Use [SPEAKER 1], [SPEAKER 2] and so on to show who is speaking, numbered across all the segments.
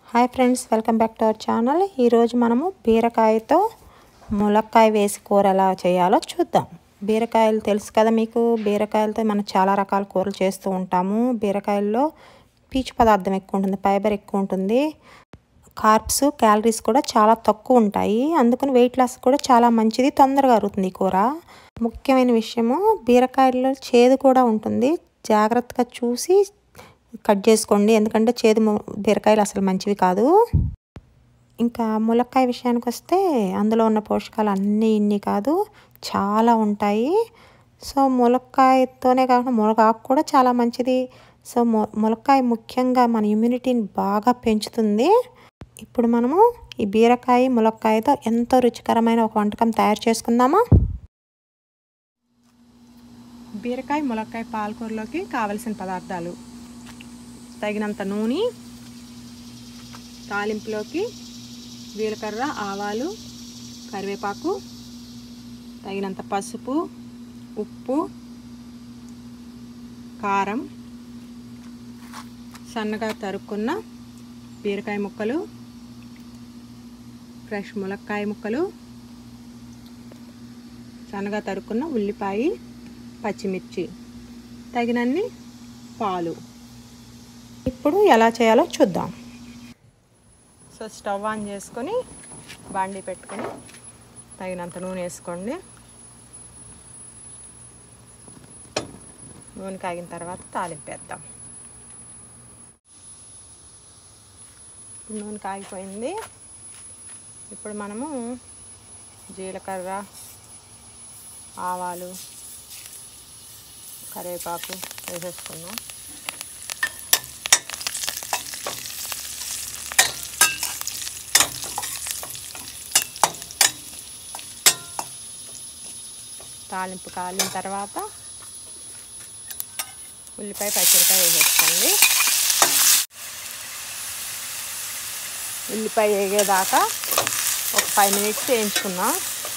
[SPEAKER 1] hi friends welcome back to our channel ఈరోజు మనము బీరకాయతో ములక్కాయ వేసి కూర ఎలా చేయాలో చూద్దాం బీరకాయలు తెలుసు కదా మీకు బీరకాయలతో మనం చాలా రకాల కూరలు చేస్తూ ఉంటాము బీరకాయల్లో పీచు పదార్థం ఎక్కువ ఉంటుంది ఫైబర్ ఎక్కువ ఉంటుంది కార్బ్స్ క్యాలరీస్ కూడా చాలా తక్కువ ఉంటాయి అందుకని వెయిట్ లాస్ కూడా చాలా మంచిది తొందరగా అరుగుతుంది ఈ కూర ముఖ్యమైన విషయము బీరకాయల్లో చేదు కూడా ఉంటుంది జాగ్రత్తగా చూసి కట్ చేసుకోండి ఎందుకంటే చేదు ము- బీరకాయలు అసలు మంచివి కాదు ఇంకా ములక్కాయ విషయానికి వస్తే అందులో ఉన్న పోషకాలు అన్నీ ఇన్ని కాదు చాలా ఉంటాయి సో ములక్కాయతోనే కాకుండా మునగాకు కూడా చాలా మంచిది సో ము ములక్కాయ ముఖ్యంగా మన ఇమ్యూనిటీని బాగా పెంచుతుంది ఇప్పుడు మనము ఈ బీరకాయ ములక్కాయతో ఎంతో రుచికరమైన ఒక వంటకం తయారు చేసుకుందామా బీరకాయ ములక్కాయ పాలకూరలోకి కావలసిన పదార్థాలు తగినంత నూనె తాలింపులోకి జీలకర్ర ఆవాలు కరివేపాకు తగినంత పసుపు ఉప్పు కారం సన్నగా తరుక్కున్న బీరకాయ ముక్కలు ఫ్రెష్ ములక్కాయ ముక్కలు సన్నగా తరుక్కున్న ఉల్లిపాయ పచ్చిమిర్చి తగినన్ని పాలు ఇప్పుడు ఎలా చేయాలో చూద్దాం సో స్టవ్ ఆన్ చేసుకొని బాండీ పెట్టుకొని తగినంత నూనె వేసుకోండి నూనె కాగిన తర్వాత తాలింపేద్దాం నూనె కాగిపోయింది ఇప్పుడు మనము జీలకర్ర ఆవాలు కరివేపాకు వేసేసుకున్నాం తాలింపు కాలిన తర్వాత ఉల్లిపాయ పచ్చిమిరకాయ వేసేసుకోండి ఉల్లిపాయ వేగేదాకా ఒక ఫైవ్ మినిట్స్ వేయించుకుందాం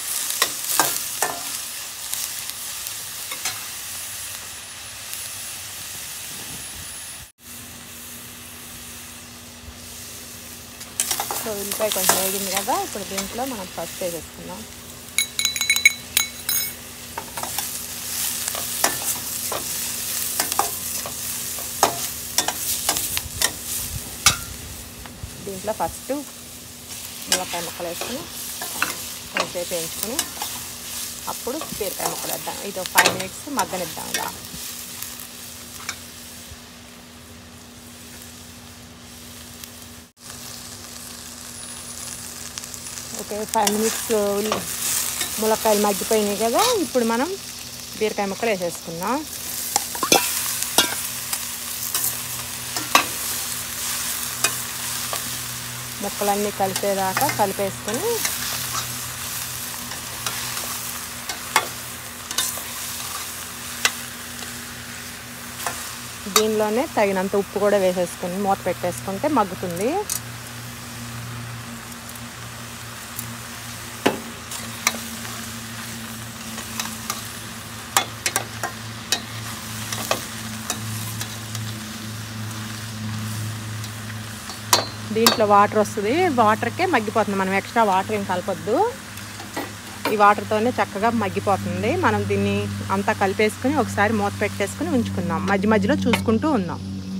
[SPEAKER 1] సో ఉల్లిపాయ కొంచెం వేగింది కదా ఇప్పుడు దీంట్లో మనం పసుపు వేసేసుకుందాం దీంట్లో ఫస్ట్ ములక్కాయ ముక్కలు వేసుకుని కొంచెంసేపు వేయించుకుని అప్పుడు బీరకాయ ముక్కలు వేద్దాం ఇది ఒక ఫైవ్ మినిట్స్ మగ్గనిద్దాం ఇలా ఓకే ఫైవ్ మినిట్స్ ములక్కాయలు మగ్గిపోయినాయి కదా ఇప్పుడు మనం బీరకాయ ముక్కలు వేసేసుకుందాం ముక్కలన్నీ కలిపేదాకా కలిపేసుకొని దీనిలోనే తగినంత ఉప్పు కూడా వేసేసుకుని మూత పెట్టేసుకుంటే మగ్గుతుంది దీంట్లో వాటర్ వస్తుంది వాటర్కే మగ్గిపోతుంది మనం ఎక్స్ట్రా వాటర్ ఏం కలపొద్దు ఈ వాటర్తోనే చక్కగా మగ్గిపోతుంది మనం దీన్ని అంతా కలిపేసుకుని ఒకసారి మూత పెట్టేసుకుని ఉంచుకుందాం మధ్య మధ్యలో చూసుకుంటూ ఉందాం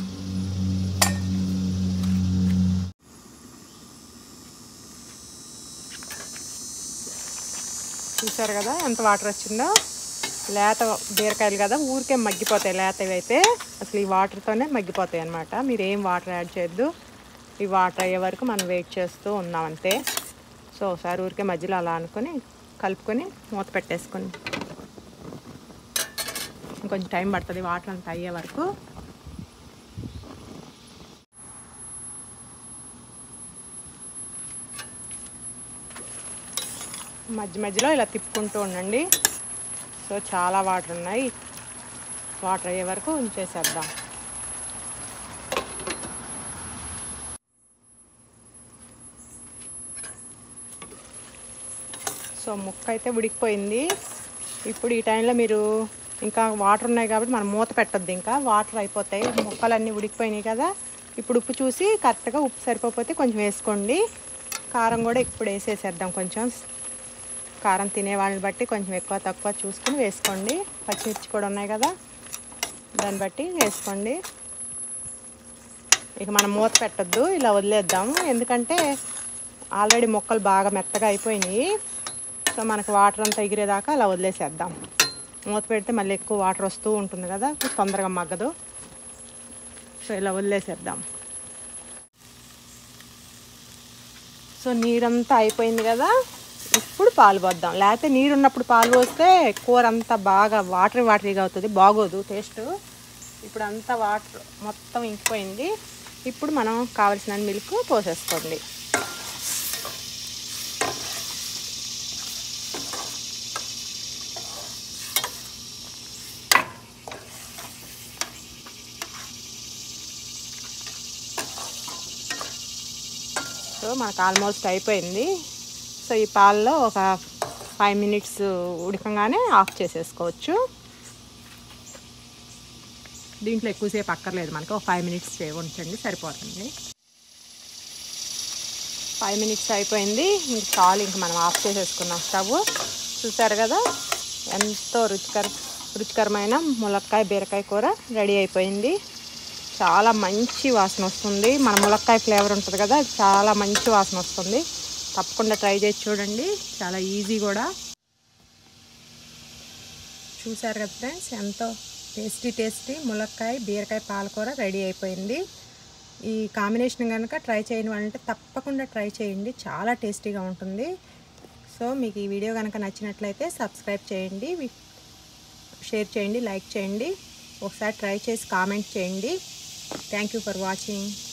[SPEAKER 1] చూసారు కదా ఎంత వాటర్ వచ్చిందో లేత బీరకాయలు కదా ఊరికే మగ్గిపోతాయి లేతవి అయితే అసలు ఈ వాటర్తోనే మగ్గిపోతాయి అన్నమాట మీరు ఏం వాటర్ యాడ్ చేయొద్దు ఈ వాటర్ అయ్యే వరకు మనం వెయిట్ చేస్తూ ఉన్నాం అంతే సో ఒకసారి ఊరికే మధ్యలో అలా అనుకొని కలుపుకొని మూత పెట్టేసుకొని ఇంకొంచెం టైం పడుతుంది వాటర్ అంతా అయ్యే వరకు మధ్య మధ్యలో ఇలా తిప్పుకుంటూ ఉండండి సో చాలా వాటర్ ఉన్నాయి వాటర్ అయ్యే వరకు ఉంచేసేద్దాం సో ముక్క అయితే ఉడికిపోయింది ఇప్పుడు ఈ టైంలో మీరు ఇంకా వాటర్ ఉన్నాయి కాబట్టి మనం మూత పెట్టొద్దు ఇంకా వాటర్ అయిపోతాయి ముక్కలన్నీ ఉడికిపోయినాయి కదా ఇప్పుడు ఉప్పు చూసి కరెక్ట్గా ఉప్పు సరిపోతే కొంచెం వేసుకోండి కారం కూడా ఇప్పుడు వేసేసేద్దాం కొంచెం కారం తినే వాళ్ళని బట్టి కొంచెం ఎక్కువ తక్కువ చూసుకుని వేసుకోండి పచ్చిమిర్చి కూడా ఉన్నాయి కదా దాన్ని బట్టి వేసుకోండి ఇక మనం మూత పెట్టద్దు ఇలా వదిలేద్దాము ఎందుకంటే ఆల్రెడీ మొక్కలు బాగా మెత్తగా అయిపోయినాయి సో మనకు వాటర్ అంతా ఎగిరేదాకా అలా వదిలేసేద్దాం మూత పెడితే మళ్ళీ ఎక్కువ వాటర్ వస్తూ ఉంటుంది కదా తొందరగా మగ్గదు సో ఇలా వదిలేసేద్దాం సో నీరంతా అయిపోయింది కదా ఇప్పుడు పాలు పోద్దాం లేకపోతే నీరు ఉన్నప్పుడు పాలు పోస్తే కూర అంతా బాగా వాటర్ వాటరీగా అవుతుంది బాగోదు టేస్ట్ ఇప్పుడు అంతా వాటర్ మొత్తం ఇంకిపోయింది ఇప్పుడు మనం కావలసిన మిల్క్ పోసేసుకోండి సో మనకు ఆల్మోస్ట్ అయిపోయింది సో ఈ పాలలో ఒక ఫైవ్ మినిట్స్ ఉడకంగానే ఆఫ్ చేసేసుకోవచ్చు దీంట్లో ఎక్కువసేపు అక్కర్లేదు మనకి ఒక ఫైవ్ మినిట్స్ ఉంచండి సరిపోతుంది ఫైవ్ మినిట్స్ అయిపోయింది ఇంక చాలు ఇంక మనం ఆఫ్ చేసేసుకున్నాం స్టవ్ చూసారు కదా ఎంతో రుచికర రుచికరమైన ములక్కాయ బీరకాయ కూర రెడీ అయిపోయింది చాలా మంచి వాసన వస్తుంది మన ములక్కాయ ఫ్లేవర్ ఉంటుంది కదా అది చాలా మంచి వాసన వస్తుంది తప్పకుండా ట్రై చేసి చూడండి చాలా ఈజీ కూడా చూసారు కదా ఫ్రెండ్స్ ఎంతో టేస్టీ టేస్టీ ములక్కాయ బీరకాయ పాలకూర రెడీ అయిపోయింది ఈ కాంబినేషన్ కనుక ట్రై చేయని వాళ్ళంటే తప్పకుండా ట్రై చేయండి చాలా టేస్టీగా ఉంటుంది సో మీకు ఈ వీడియో కనుక నచ్చినట్లయితే సబ్స్క్రైబ్ చేయండి షేర్ చేయండి లైక్ చేయండి ఒకసారి ట్రై చేసి కామెంట్ చేయండి థ్యాంక్ యూ ఫర్ వాచింగ్